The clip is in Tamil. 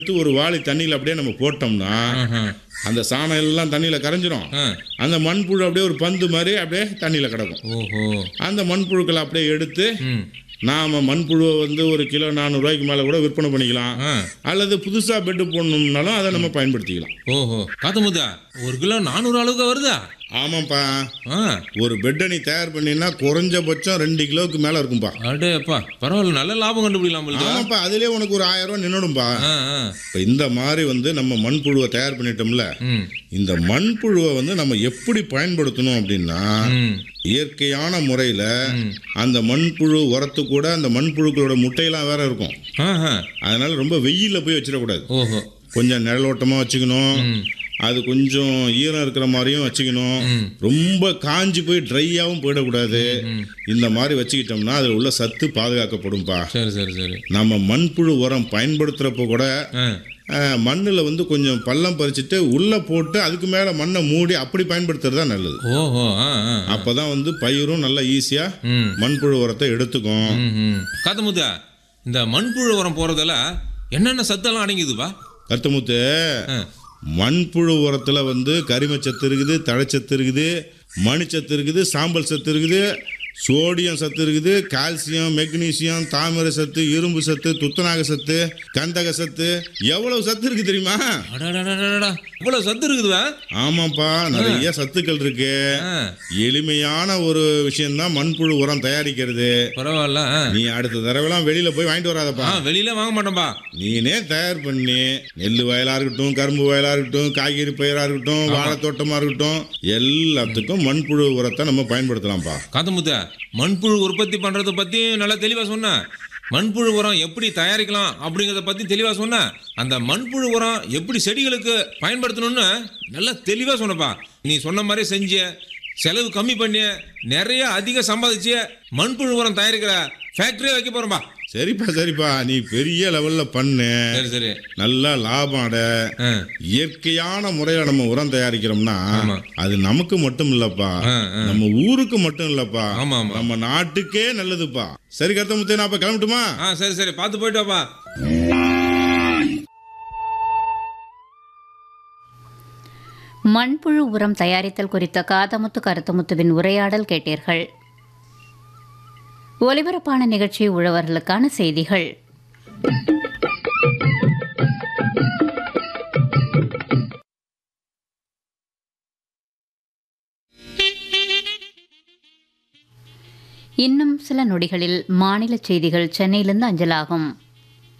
எடுத்து ஒரு வாளி தண்ணியில் அப்படியே நம்ம போட்டோம்னா ஆஹா. அந்த சாணம் எல்லாம் தண்ணியில் கரைஞ்சிரும் ஆ. அந்த மண்புழு அப்படியே ஒரு பந்து மாதிரி அப்படியே தண்ணியில் கிடக்கும் ஓஹோ அந்த மண்புழுக்களை அப்படியே எடுத்து ம் நாம் மண்புழுவை வந்து ஒரு கிலோ நானூறுரூவாய்க்கு மேலே கூட விற்பனை பண்ணிக்கலாம் ஆ அல்லது புதுசாக பெட்டு போடணும்னாலும் அதை நம்ம பயன்படுத்திக்கலாம் ஓஹோ காத்தமுத்தா ஒரு கிலோ நானூறு அளவுக்கு வருதா ஆமாப்பா ஆ ஒரு பெட்டை நீ தயார் பண்ணினா குறைஞ்சபட்சம் ரெண்டு கிலோவுக்கு மேலே இருக்கும்பா அடேப்பா பரவாயில்ல நல்ல லாபம் கண்டுபிடிக்கலாம் போல ஆமாப்பா அதுலேயே உனக்கு ஒரு ஆயிரம் ரூபா நின்றுடும்பா ஆ ஆ இப்போ இந்த மாதிரி வந்து நம்ம மண்புழுவை தயார் பண்ணிட்டோம்ல ம் இந்த மண்புழுவை வந்து நம்ம எப்படி பயன்படுத்தணும் அப்படின்னா ம் இயற்கையான முறையில் ம். அந்த மண்புழு உரத்து கூட அந்த மண்புழுக்களோட முட்டையெல்லாம் வேற இருக்கும் ஆஹா அதனால ரொம்ப வெயிலில் போய் வச்சிடக்கூடாது ஓஹோ கொஞ்சம் நிழலோட்டமாக வச்சுக்கணும் ம் அது கொஞ்சம் ஈரம் இருக்கிற மாதிரியும் வச்சுக்கணும் ம். ரொம்ப காஞ்சி போய் ட்ரையாகவும் போயிடக்கூடாது ம். இந்த மாதிரி வச்சுக்கிட்டோம்னா அதில் உள்ள சத்து பாதுகாக்கப்படும்பா சரி சரி சரி நம்ம மண்புழு உரம் பயன்படுத்துகிறப்போ கூட ஆ மண்ணில் வந்து கொஞ்சம் பள்ளம் பறிச்சுட்டு உள்ளே போட்டு அதுக்கு மேலே மண்ணை மூடி அப்படி பயன்படுத்துறது தான் நல்லது ஓஹோ ஆ ஆ ஆ. அப்போ தான் வந்து பயிரும் நல்லா ஈஸியாக ம் மண்புழு உரத்தை எடுத்துக்கும் ம் ம் காத்தமுத்தா இந்த மண்புழு உரம் போறதுல என்னென்ன சத்தெல்லாம் அடங்கிதுப்பா கருத்தமுத்து ஆ மண்புழு உரத்தில் வந்து கரிமச்சத்து இருக்குது தழைச்சத்து இருக்குது மணிச்சத்து இருக்குது சாம்பல் சத்து இருக்குது சோடியம் சத்து இருக்குது கால்சியம் மெக்னீசியம் தாமிர சத்து இரும்பு சத்து துத்தநாக சத்து கந்தக சத்து எவ்வளவு சத்து இருக்கு தெரியுமா அடடடடடா இவ்வளவு சத்து இருக்குதுவா ஆமாப்பா நிறைய சத்துக்கள் இருக்கு ஆ எளிமையான ஒரு விஷயம்தான் மண்புழு உரம் தயாரிக்கிறது பரவாயில்ல ஆ. நீ அடுத்த தடவைலாம் வெளியில போய் வாங்கிட்டு வராதப்பா ஆ வெளியில வாங்க மாட்டோம்பா நீனே தயார் பண்ணி நெல் வயலா இருக்கட்டும் கரும்பு வயலா இருக்கட்டும் காய்கறி பயிரா இருக்கட்டும் வாழைத்தோட்டமா இருக்கட்டும் எல்லாத்துக்கும் மண்புழு உரத்தை நம்ம பயன்படுத்தலாம்ப்பா காத்தமுத்த மண்புழு உற்பத்தி பண்றத பத்தி நல்லா தெளிவா சொன்ன மண்புழு உரம் எப்படி தயாரிக்கலாம் அப்படிங்கறத பத்தி தெளிவா சொன்ன அந்த மண்புழு உரம் எப்படி செடிகளுக்கு பயன்படுத்தணும்னு நல்லா தெளிவா சொன்னப்பா நீ சொன்ன மாதிரி செஞ்ச செலவு கம்மி பண்ணி நிறைய அதிக சம்பாதிச்சு மண்புழு உரம் தயாரிக்கிற ஃபேக்டரியே வைக்க போறோம்பா சரிப்பா சரிப்பா நீ பெரிய லெவல்ல பண்ணு சரி சரி நல்லா லாபம் அட ஆ இயற்கையான முறையில நம்ம உரம் தயாரிக்கிறோம்னா ஆமா. அது நமக்கு மட்டும் இல்லப்பா ஆ, ஆ. நம்ம ஊருக்கு மட்டும் இல்லப்பா ஆமா ஆமா நம்ம நாட்டுக்கே நல்லதுப்பா சரி கருத்தமுத்தே நான் அப்ப கிளம்பட்டுமா ஆ சரி சரி பார்த்து போயிட்டு வாப்பா மண்புழு உரம் தயாரித்தல் குறித்த காதமுத்து கருத்தமுத்துவின் உரையாடல் கேட்டீர்கள் ஒலிபரப்பான நிகழ்ச்சி உழவர்களுக்கான செய்திகள் இன்னும் சில நொடிகளில் மாநில செய்திகள் சென்னையிலிருந்து அஞ்சலாகும்